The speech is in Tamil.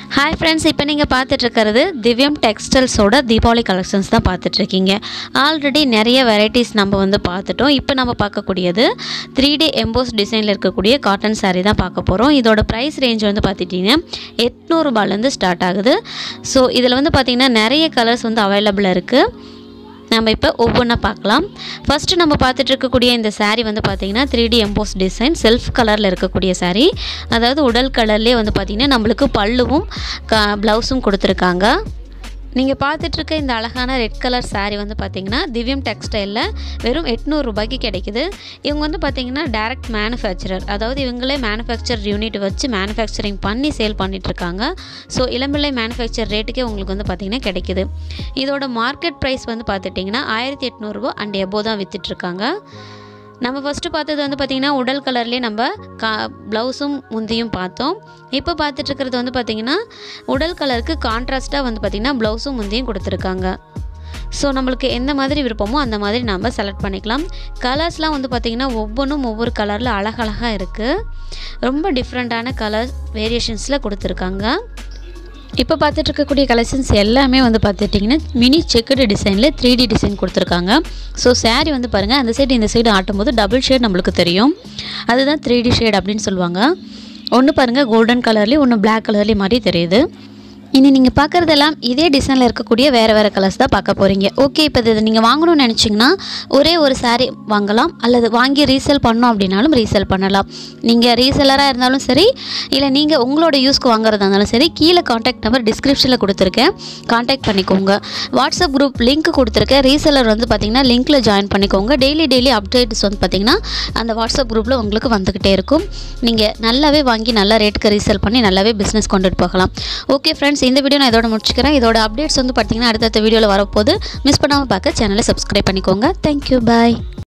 ஹாய் ஃப்ரெண்ட்ஸ் இப்போ நீங்கள் பார்த்துட்ருக்கிறது திவ்யம் டெக்ஸ்டைல்ஸோட தீபாவளி கலெக்ஷன்ஸ் தான் பார்த்துட்ருக்கீங்க ஆல்ரெடி நிறைய வெரைட்டிஸ் நம்ம வந்து பார்த்துட்டோம் இப்போ நம்ம பார்க்கக்கூடியது த்ரீ டி எம்போஸ் டிசைனில் இருக்கக்கூடிய காட்டன் saree தான் பார்க்க போகிறோம் இதோட ப்ரைஸ் ரேஞ்ச் வந்து பார்த்துட்டிங்கன்னா எட்நூறுபாலேருந்து ஸ்டார்ட் ஆகுது ஸோ இதில் வந்து பார்த்திங்கன்னா நிறைய கலர்ஸ் வந்து அவைலபிளாக இருக்குது நம்ம இப்போ ஒவ்வொன்றா பார்க்கலாம் ஃபஸ்ட்டு நம்ம பார்த்துட்டு இருக்கக்கூடிய இந்த saree வந்து பார்த்திங்கன்னா three D emboss design self கலரில் இருக்கக்கூடிய saree அதாவது உடல் கலர்லேயே வந்து பார்த்திங்கன்னா நம்மளுக்கு பல்லுவும் க ப்ளவுஸும் கொடுத்துருக்காங்க நீங்கள் பார்த்துட்ருக்க இந்த அழகான ரெட் கலர் saree வந்து பார்த்தீங்கன்னா திவ்யம் டெக்ஸ்டைலில் வெறும் எட்நூறு ரூபாய்க்கு கிடைக்குது இவங்க வந்து பார்த்தீங்கன்னா டைரக்ட் மேனுஃபேக்சரர் அதாவது இவங்களே மேனுஃபேக்சர் யூனிட் வச்சு மேனுஃபேக்சரிங் பண்ணி சேல் பண்ணிகிட்ருக்காங்க ஸோ இளம்பிள்ளை மேனுஃபேக்சர் ரேட்டுக்கே உங்களுக்கு வந்து பார்த்திங்கன்னா கிடைக்குது இதோட மார்க்கெட் ப்ரைஸ் வந்து பார்த்துட்டிங்கன்னா ஆயிரத்தி எட்நூறுபா அண்ட் எபோ தான் விற்றுட்ருக்காங்க நம்ம ஃபஸ்ட்டு பார்த்தது வந்து பார்த்திங்கன்னா உடல் கலர்லேயே நம்ம கா ப்ளவுஸும் முந்தியும் பார்த்தோம் இப்போ பார்த்துட்டு இருக்கிறது வந்து பார்த்திங்கன்னா உடல் கலருக்கு கான்ட்ராஸ்ட்டாக வந்து பார்த்திங்கன்னா ப்ளவுஸும் முந்தியும் கொடுத்துருக்காங்க ஸோ நம்மளுக்கு எந்த மாதிரி விருப்பமோ அந்த மாதிரி நம்ம செலக்ட் பண்ணிக்கலாம் கலர்ஸ்லாம் வந்து பார்த்திங்கன்னா ஒவ்வொன்றும் ஒவ்வொரு கலரில் அழகழகாக இருக்குது ரொம்ப டிஃப்ரெண்ட்டான கலர் வேரியேஷன்ஸில் கொடுத்துருக்காங்க இப்போ பார்த்துட்டு இருக்கக்கூடிய கலெக்ஷன்ஸ் எல்லாமே வந்து பார்த்துட்டிங்கன்னா மினி செக்குடு டிசைனில் த்ரீ டி டிசைன் கொடுத்துருக்காங்க ஸோ saree வந்து பாருங்கள் அந்த சைடு இந்த சைடு ஆட்டும்போது டபுள் ஷேட் நம்மளுக்கு தெரியும் அதுதான் த்ரீ டி ஷேட் அப்படின்னு சொல்லுவாங்க ஒன்று பாருங்கள் கோல்டன் கலர்லேயும் ஒன்று Black கலர்லேயும் மாதிரி தெரியுது இனி நீங்கள் பார்க்குறதெல்லாம் இதே டிசைனில் இருக்கக்கூடிய வேறு வேறு கலர்ஸ் தான் பார்க்க போகிறீங்க ஓகே இப்போ இதை நீங்கள் வாங்கணும்னு நினச்சிங்கன்னா ஒரே ஒரு saree வாங்கலாம் அல்லது வாங்கி ரீசேல் பண்ணோம் அப்படின்னாலும் ரீசேல் பண்ணலாம் நீங்கள் ரீசேலராக இருந்தாலும் சரி இல்லை நீங்கள் உங்களோட யூஸ்க்கு வாங்குறதா இருந்தாலும் சரி கீழே காண்டாக்ட் நம்பர் டிஸ்கிரிப்ஷனில் கொடுத்துருக்கேன் காண்டாக்ட் பண்ணிக்கோங்க வாட்ஸ்அப் குரூப் லிங்க் கொடுத்துருக்கேன் ரீசேலர் வந்து பார்த்தீங்கன்னா லிங்க்கில் ஜாயின் பண்ணிக்கோங்க டெய்லி டெய்லி அப்டேட்ஸ் வந்து பார்த்தீங்கன்னா அந்த வாட்ஸ்அப் குரூப்பில் உங்களுக்கு வந்துக்கிட்டே இருக்கும் நீங்கள் நல்லாவே வாங்கி நல்ல ரேட்டுக்கு ரீசேல் பண்ணி நல்லாவே பிஸ்னஸ் கொண்டுட்டு போகலாம் ஓகே ஃப்ரெண்ட்ஸ் இந்த வீடியோ நான் இதோட முடிச்சுக்கிறேன் இதோட அப்டேட்ஸ் வந்து பார்த்தீங்கன்னா அடுத்தடுத்த வீடியோவில் வரப்போது மிஸ் பண்ணாமல் பார்க்க சேனலை சப்ஸ்கிரைப் பண்ணிக்கோங்க தேங்க்யூ பாய்